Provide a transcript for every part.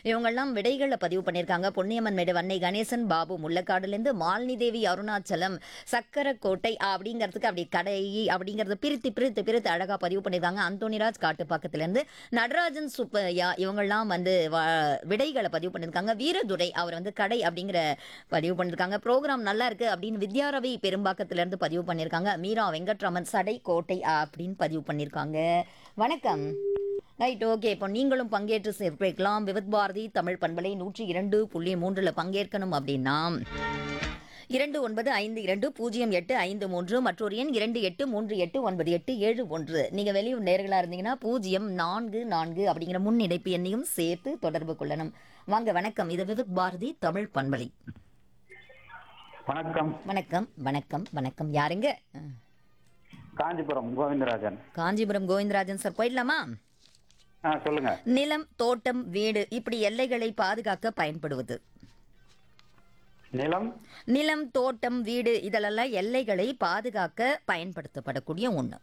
இவங்கெல்லாம் விடைகளை பதிவு பண்ணியிருக்காங்க பொன்னியம்மன் மேடு வன்னை கணேசன் பாபு முள்ளக்காடுலேருந்து மாலினி தேவி அருணாச்சலம் சக்கரக்கோட்டை அப்படிங்கிறதுக்கு அப்படி கடை அப்படிங்கிறத பிரித்து பிரித்து பிரித்து அழகாக பதிவு பண்ணியிருக்காங்க அந்தோனிராஜ் காட்டுப்பாக்கத்துலேருந்து நடராஜன் சுப்பையா இவங்கெல்லாம் வந்து வ- விடைகளை பதிவு பண்ணியிருக்காங்க வீரதுரை அவர் வந்து கடை அப்படிங்கிற பதிவு பண்ணியிருக்காங்க ப்ரோக்ராம் நல்லா இருக்கு அப்படின்னு வித்யாரவி பெரும்பாக்கத்திலேருந்து பதிவு பண்ணியிருக்காங்க மீரா வெங்கட்ராமன் சடை கோட்டை அப்படின்னு பதிவு பண்ணியிருக்காங்க வணக்கம் ரைட் ஓகே இப்போ நீங்களும் பங்கேற்று சிறப்பிக்கலாம் விவித் பாரதி தமிழ் பண்பலை நூற்றி இரண்டு புள்ளி மூன்றில் பங்கேற்கணும் அப்படின்னா இரண்டு ஒன்பது ஐந்து இரண்டு பூஜ்ஜியம் எட்டு ஐந்து மூன்று மற்றொரு எண் இரண்டு எட்டு மூன்று எட்டு ஒன்பது எட்டு ஏழு ஒன்று நீங்கள் வெளியூர் நேர்களாக இருந்தீங்கன்னா பூஜ்ஜியம் நான்கு நான்கு அப்படிங்கிற முன் இணைப்பு எண்ணையும் சேர்த்து தொடர்பு கொள்ளணும் வாங்க வணக்கம் இது விவித் பாரதி தமிழ் பண்பலை வணக்கம் வணக்கம் வணக்கம் வணக்கம் யாருங்க அஹ், காஞ்சிபுரம் கோவிந்தராஜன் காஞ்சிபுரம் கோவிந்தராஜன் சார் போயிடலாமா ஆ சொல்லுங்க நிலம் தோட்டம் வீடு இப்படி எல்லைகளை பாதுகாக்க பயன்படுவது நிலம் நிலம் தோட்டம் வீடு இதெல்லாம் எல்லைகளை பாதுகாக்க பயன்படுத்தப்படக்கூடிய ஒண்ணு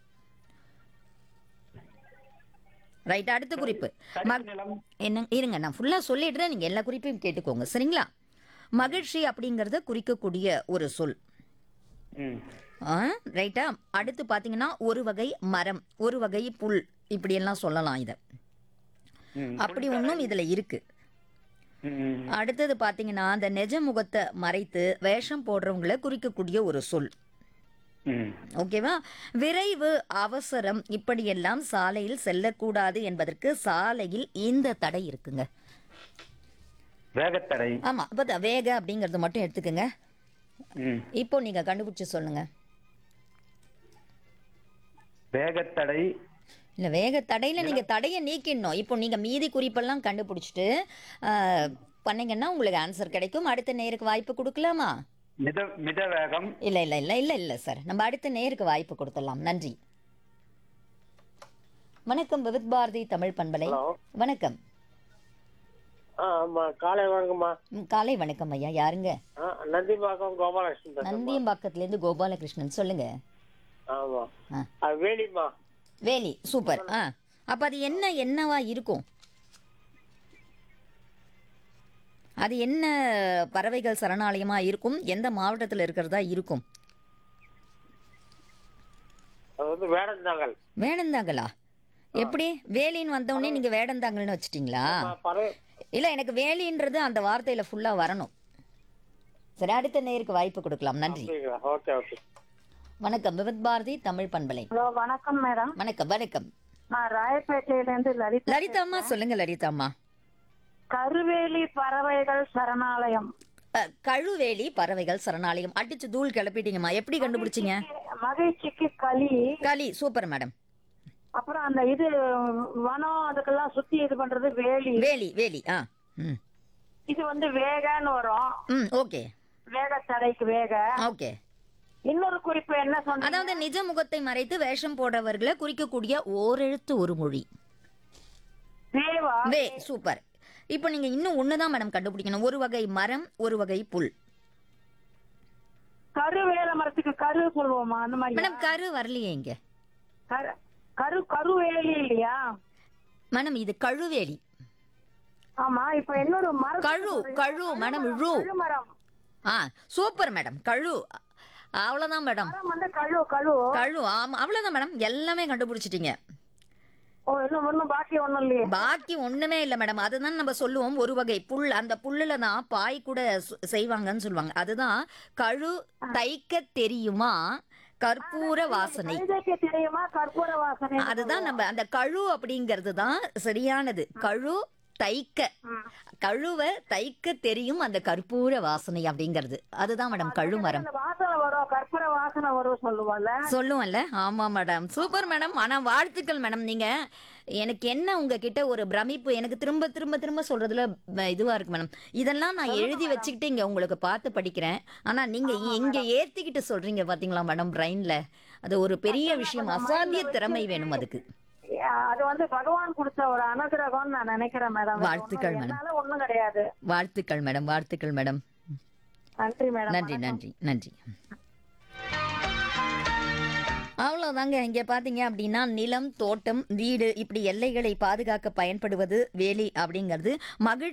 ரைட் அடுத்த குறிப்பு மக்- நிலம் என்ன இருங்க நான் ஃபுல்லா சொல்லிடுறேன் நீங்க எல்லா குறிப்பையும் கேட்டுக்கோங்க சரிங்களா மகிழ்ச்சி அப்படிங்கறத குறிக்கக்கூடிய ஒரு சொல் ம் ஆ, ரைட்டா அடுத்து பாத்தீங்கன்னா ஒரு வகை மரம் ஒரு வகை புல் இப்படி எல்லாம் சொல்லலாம் இத ம் அப்படி ஒன்றும் இதுல இருக்கு ம், ம். அடுத்தது பாத்தீங்கன்னா அந்த நெஜ முகத்தை மறைத்து வேஷம் போடுறவங்களை குறிக்கக்கூடிய ஒரு சொல் ம் ஓகேவா விரைவு அவசரம் இப்படியெல்லாம் சாலையில் செல்லக்கூடாது என்பதற்கு சாலையில் இந்த தடை இருக்குங்க வேகத்தடை ஆமா அப்ப வேக அப்படிங்கறது மட்டும் எடுத்துக்கோங்க ம் இப்போ நீங்க கண்டுபிடிச்சு சொல்லுங்க வேகத்தடை இல்ல வேக தடையில நீங்க தடையை நீக்கிடணும் இப்போ நீங்க மீதி குறிப்பெல்லாம் கண்டுபிடிச்சிட்டு ஆ, பண்ணீங்கன்னா உங்களுக்கு ஆன்சர் கிடைக்கும் அடுத்த நேருக்கு வாய்ப்பு கொடுக்கலாமா மித மித வேகம் இல்ல இல்ல இல்ல இல்ல இல்ல சார் நம்ம அடுத்த நேருக்கு வாய்ப்பு கொடுத்துடலாம் நன்றி வணக்கம் விவித் பாரதி தமிழ் பண்பலை ஹலோ வணக்கம் ஆ ஆமா காலை வணக்கம்மா ம், காலை வணக்கம் ஐயா யாருங்க ஆ நந்திபாக்கம் கோபாலகிருஷ்ணன் பேசுறேம்மா. நந்தியம்பாக்கத்துல இருந்து கோபாலகிருஷ்ணன் சொல்லுங்க ஆமா ஆ. ஆ, வேலிம்மா வேலி சூப்பர் ஆ அப்ப அது என்ன என்னவா இருக்கும் அது என்ன பறவைகள் சரணாலயமா இருக்கும் எந்த மாவட்டத்துல இருக்கிறதா இருக்கும் அது வந்து வேடந்தாங்கல் வேடந்தாங்களா எப்படி வேலின்னு வந்தவுடனே நீங்க வேடந்தாங்கல்னு வச்சிட்டீங்களா ஆ, பறவை இல்ல எனக்கு வேலின்றது அந்த வார்த்தையில ஃபுல்லா வரணும் சரி அடுத்த நேருக்கு வாய்ப்பு கொடுக்கலாம் நன்றி அப்படிங்களா ஓகே ஓகே வணக்கம் விவித் பாரதி தமிழ் பண்பலை ஹலோ வணக்கம் மேடம் வணக்கம் வணக்கம் நான் ராயப்பேட்டையில இருந்து லலிதா லலிதா அம்மா சொல்லுங்க லலிதா அம்மா கருவேலி பறவைகள் சரணாலயம் அஹ், கழுவேலி பறவைகள் சரணாலயம் அடிச்சு தூள் கிளப்பிட்டீங்கம்மா எப்படி கண்டுபிடிச்சீங்க மகிழ்ச்சிக்கு களி களி சூப்பர் மேடம் அப்புறம் அந்த இது வனம் அதுக்கெல்லாம் சுத்தி இது பண்றது வேலி வேலி வேலி ஆ ம் இது வந்து வேகன்னு வரும் ம் ஓகே வேக தடைக்கு வேக ஓகே இன்னொரு குறிப்பு என்ன சொன்னீங்க அதாவது நிஜ முகத்தை மறைத்து வேஷம் போடுறவர்களை குறிக்கக்கூடிய ஓரெழுத்து ஒரு மொழி வேவா வே சூப்பர் இப்போ நீங்க இன்னும் ஒண்ணுதான் மேடம் கண்டுபிடிக்கணும் ஒரு வகை மரம் ஒரு வகை புல் கருவேல மரத்துக்கு கரு சொல்லுவோமா அந்த மாதிரி மேடம் கரு வரலையே இங்க கரு- கரு கருவேலி இல்லையா மேடம் இது கழுவேலி ஆமா இப்ப இன்னொரு மரம் கழு கழு மேடம் ழு மரம் ஆ சூப்பர் மேடம் கழு அவ்வளவுதான் மேடம் மரம் வந்து கழு கழு கழு ஆமா அவ்வளவுதான் மேடம் எல்லாமே கண்டுபிடிச்சிட்டீங்க ஓ இன்னும் ஒண்ணும் பாக்கி ஒண்ணும் இல்லையே பாக்கி ஒண்ணுமே இல்லை மேடம் அதுதான் நம்ம சொல்லுவோம் ஒரு வகை புல் அந்த புல்லுல தான் பாய் கூட சு- செய்வாங்கன்னு சொல்லுவாங்க அதுதான் கழு தைக்க தெரியுமா கற்பூர வாசனை கழுதைக்கு தெரியுமா கற்பூர வாசனை அதுதான் நம்ம அந்த கழு அப்படிங்கிறது தான் சரியானது கழு தைக்க கழுவ தைக்க தெரியும் அந்த கற்பூர வாசனை அப்படிங்கிறது அதுதான் மேடம் கழு மரம் அந்த வாசனை வரும் கற்பூர வாசனை வரும் சொல்லுவாள்ல சொல்லுவோம்ல ஆமா மேடம் சூப்பர் மேடம் ஆனா வாழ்த்துக்கள் மேடம் நீங்க எனக்கு என்ன உங்ககிட்ட ஒரு பிரமிப்பு எனக்கு திரும்ப திரும்ப திரும்ப சொல்றதுல ப- இதுவா இருக்கு மேடம் இதெல்லாம் நான் எழுதி வச்சுக்கிட்டு இங்க உங்களுக்கு பார்த்து படிக்கிறேன் ஆனா நீங்க இங்க ஏத்திக்கிட்டு சொல்றீங்க பாத்தீங்களா மேடம் பிரைன்ல அது ஒரு பெரிய விஷயம் அசாத்திய திறமை வேணும் அதுக்கு அது வந்து பகவான் கொடுத்த ஒரு அனுகிரகம்னு நான் நினைக்கிறேன் மேடம் வாழ்த்துக்கள் மேடம். என்னால ஒண்ணும் கிடையாது வாழ்த்துக்கள் மேடம் வாழ்த்துக்கள் மேடம் நன்றி மேடம் நன்றி நன்றி நன்றி அவ்வளோதாங்க இங்கே பார்த்தீங்க அப்படின்னா நிலம் தோட்டம் வீடு இப்படி எல்லைகளை பாதுகாக்க பயன்படுவது வேலி அப்படிங்கிறது மகிழ்